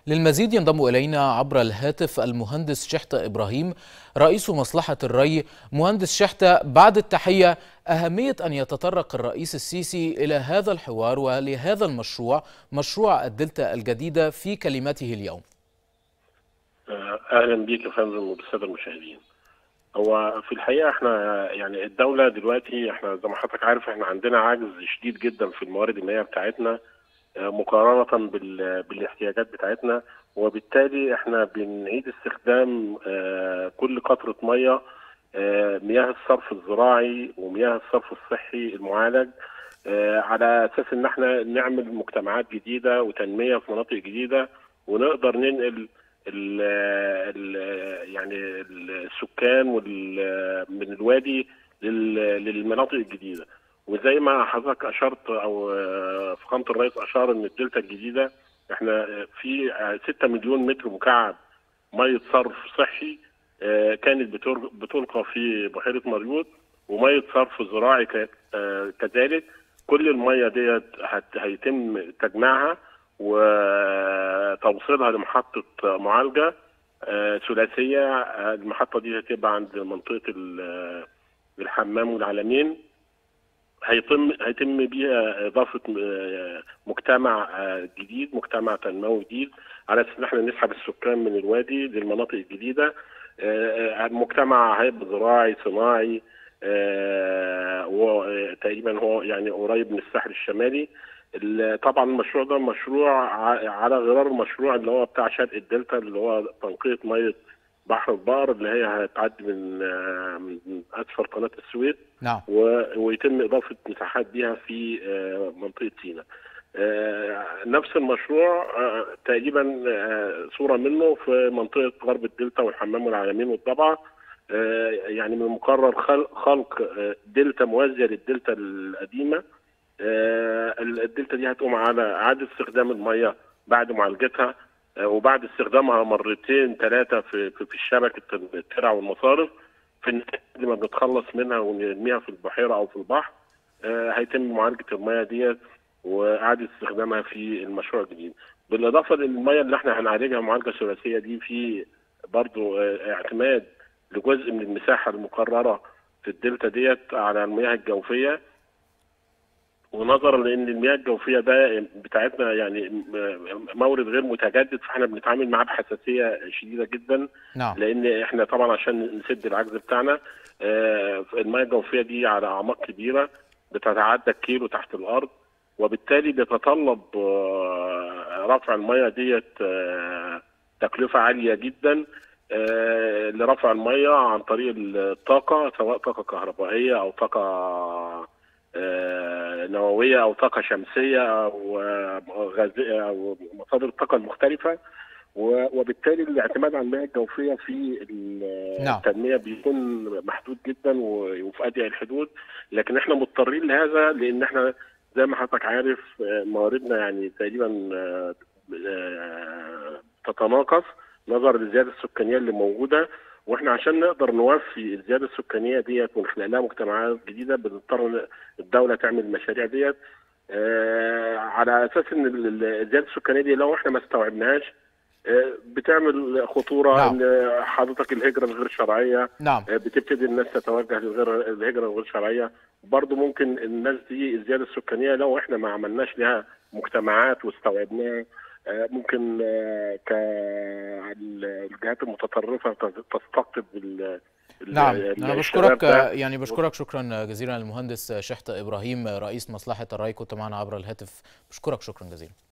للمزيد ينضم إلينا عبر الهاتف المهندس شحتة إبراهيم رئيس مصلحة الري مهندس شحتة بعد التحية أهمية أن يتطرق الرئيس السيسي إلى هذا الحوار ولهذا المشروع مشروع الدلتا الجديدة في كلمته اليوم اهلا بيك يا فندم وبالساده المشاهدين. هو في الحقيقه احنا يعني الدوله دلوقتي احنا زي ما حضرتك عارف احنا عندنا عجز شديد جدا في الموارد المائيه بتاعتنا مقارنه بالاحتياجات بتاعتنا وبالتالي احنا بنعيد استخدام كل قطره ميه مياه الصرف الزراعي ومياه الصرف الصحي المعالج على اساس ان احنا نعمل مجتمعات جديده وتنميه في مناطق جديده ونقدر ننقل ال ال يعني السكان من الوادي للمناطق الجديده وزي ما حضرتك اشرت او فخامه الرئيس اشار ان الدلتا الجديده احنا في 6 مليون متر مكعب ميه صرف صحي كانت بتلقى في بحيره مريوط وميه صرف زراعي كذلك كل الميه ديت هيتم تجميعها وتوصيلها لمحطة معالجة ثلاثية المحطة دي هتبقى عند منطقة الحمام والعلمين هيتم هيتم بيها إضافة مجتمع جديد مجتمع تنموي جديد على أساس إن احنا نسحب السكان من الوادي للمناطق الجديدة المجتمع هيبقى زراعي صناعي وتقريبا هو يعني قريب من الساحل الشمالي طبعا المشروع ده مشروع على غرار المشروع اللي هو بتاع شرق الدلتا اللي هو تنقيه ميه بحر البقر اللي هي هتعدي من من اسفل قناه السويس نعم ويتم اضافه مساحات بيها في منطقه سيناء. نفس المشروع تقريبا صوره منه في منطقه غرب الدلتا والحمام والعلمين والضبعه يعني من المقرر خلق دلتا موازيه للدلتا القديمه الدلتا دي هتقوم على اعاده استخدام الميه بعد معالجتها وبعد استخدامها مرتين ثلاثه في في شبكه الترع والمصارف في النهايه لما بنتخلص منها ونرميها في البحيره او في البحر هيتم معالجه الميه ديت واعاده استخدامها في المشروع الجديد بالاضافه للميه اللي احنا هنعالجها معالجه ثلاثيه دي في برضو اعتماد لجزء من المساحه المقرره في الدلتا ديت على المياه الجوفيه ونظرا لان المياه الجوفيه ده بتاعتنا يعني مورد غير متجدد فاحنا بنتعامل معاه بحساسيه شديده جدا نعم. لان احنا طبعا عشان نسد العجز بتاعنا المياه الجوفيه دي على اعماق كبيره بتتعدى الكيلو تحت الارض وبالتالي بيتطلب رفع المياه ديت تكلفه عاليه جدا لرفع المياه عن طريق الطاقه سواء طاقه كهربائيه او طاقه نوويه او طاقه شمسيه او غازيه او مصادر الطاقه المختلفه وبالتالي الاعتماد على المياه الجوفيه في التنميه بيكون محدود جدا وفي اضيق الحدود لكن احنا مضطرين لهذا لان احنا زي ما حضرتك عارف مواردنا يعني تقريبا تتناقص نظرا للزياده السكانيه اللي موجوده واحنا عشان نقدر نوفي الزياده السكانيه ديت ونخلق لها مجتمعات جديده بنضطر الدوله تعمل المشاريع ديت آه على اساس ان الزياده السكانيه دي لو احنا ما استوعبناهاش آه بتعمل خطوره نعم. ان حضرتك الهجره الغير شرعيه نعم. آه بتبتدي الناس تتوجه للغير الهجره الغير شرعيه برضه ممكن الناس دي الزياده السكانيه لو احنا ما عملناش لها مجتمعات واستوعبناها ممكن كالجهات المتطرفه تستقطب نعم انا بشكرك يعني بشكرك شكرا جزيلا المهندس شحتة ابراهيم رئيس مصلحه الري كنت معنا عبر الهاتف بشكرك شكرا جزيلا